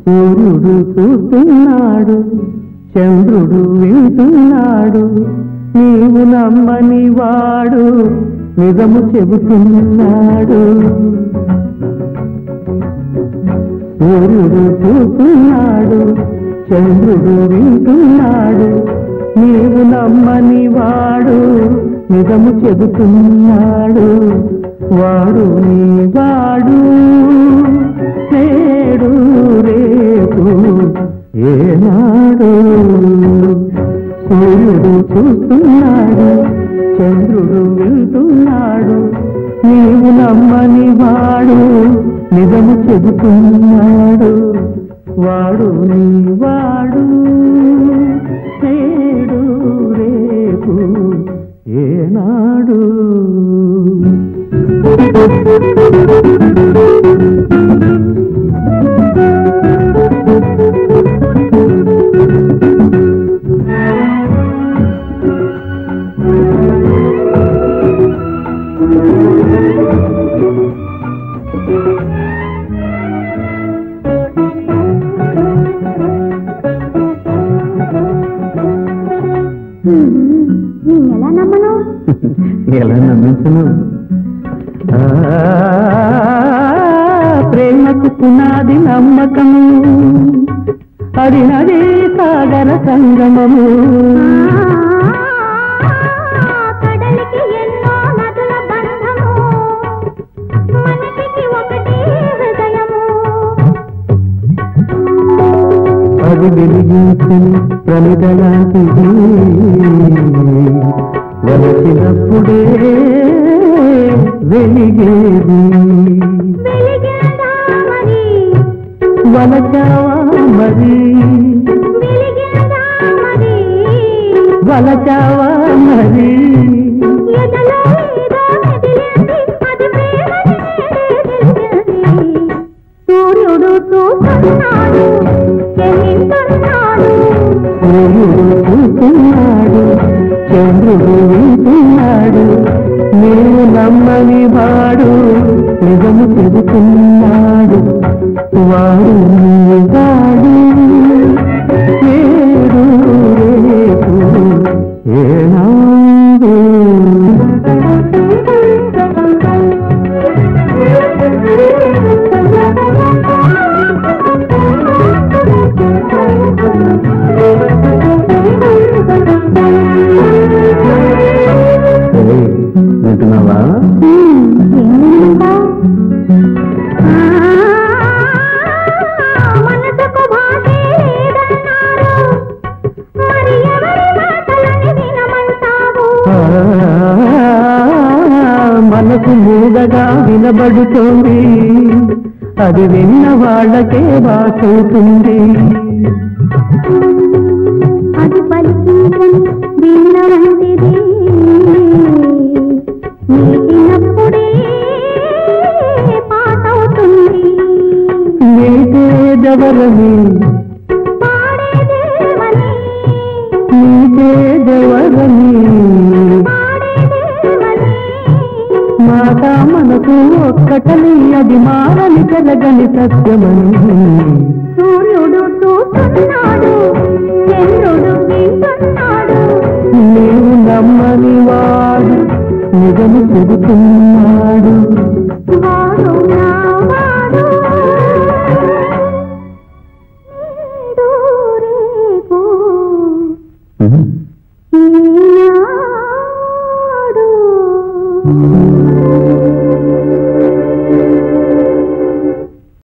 సూర్యుడు చూస్తున్నాడు చంద్రుడు వింటున్నాడు నీవు నమ్మని వాడు నిజము చెబుతున్నాడు సూర్యుడు చూస్తున్నాడు చంద్రుడు వింటున్నాడు నీవు నమ్మని వాడు నిజము చెబుతున్నాడు వాడు నీ వాడు నేడు రేపు ఏనాడు సూర్యుడు చూస్తున్నాడు చంద్రుడు వింటున్నాడు నీవు నమ్మని వాడు నిజము చెబుతున్నాడు వాడు నీ వాడు నేడు రేపు ఏనాడు ఎలా నమ్మను ఎలా నమ్మించను ఆ, ప్రేమకు పునాది నమ్మకము అది నది సాగర సంగమము కడలికి ఎన్నో నదుల బంధము మనిషికి ఒకటే హృదయము అది వెలిగించని ప్రమిదలాంటిది వలసినప్పుడే వెలిగేది వెలిగిందా మరి వలచావా మరి వెలిగిందా మరి వలచావా మరి ఎదలో ఏదో మెదిలింది అది ప్రేమని తెలిసింది సూర్యుడు చూస్తున్నాడు చెల్లిస్తున్నాడు సూర్యుడు చూస్తున్నాడు చంద్రుడు వింటున్నాడు నీవు నమ్మని వాడు నిజము చెబుతున్నాడు వాడు నీ వాడు నేడు రేపు ఏనాడు ఏయ్, వింటున్నావా మనసుకు భాషే లేదన్నారు మరి ఎవరి మాటలని వినమంటావు ఆ, మనకు మూగగా వినబడుతోంది అది విన్న వాళ్ళకే బాసవుతుంది అది పలికించని వీణ వంటిది మీటినప్పుడే పాటవుతుంది నీకేదెవరని పాడేదేమని నీకేదెవరని పాడేదేమని మాట మనకు ఒక్కటని అది మారని జరగని సత్యమని సూర్యుడు చూస్తున్నాడు చంద్రుడు వింటున్నాడు నీవు నమ్మని వాడు నిజము చెబుతున్నాడు వాడు నా వాడు నేడు రేపు ఈనాడు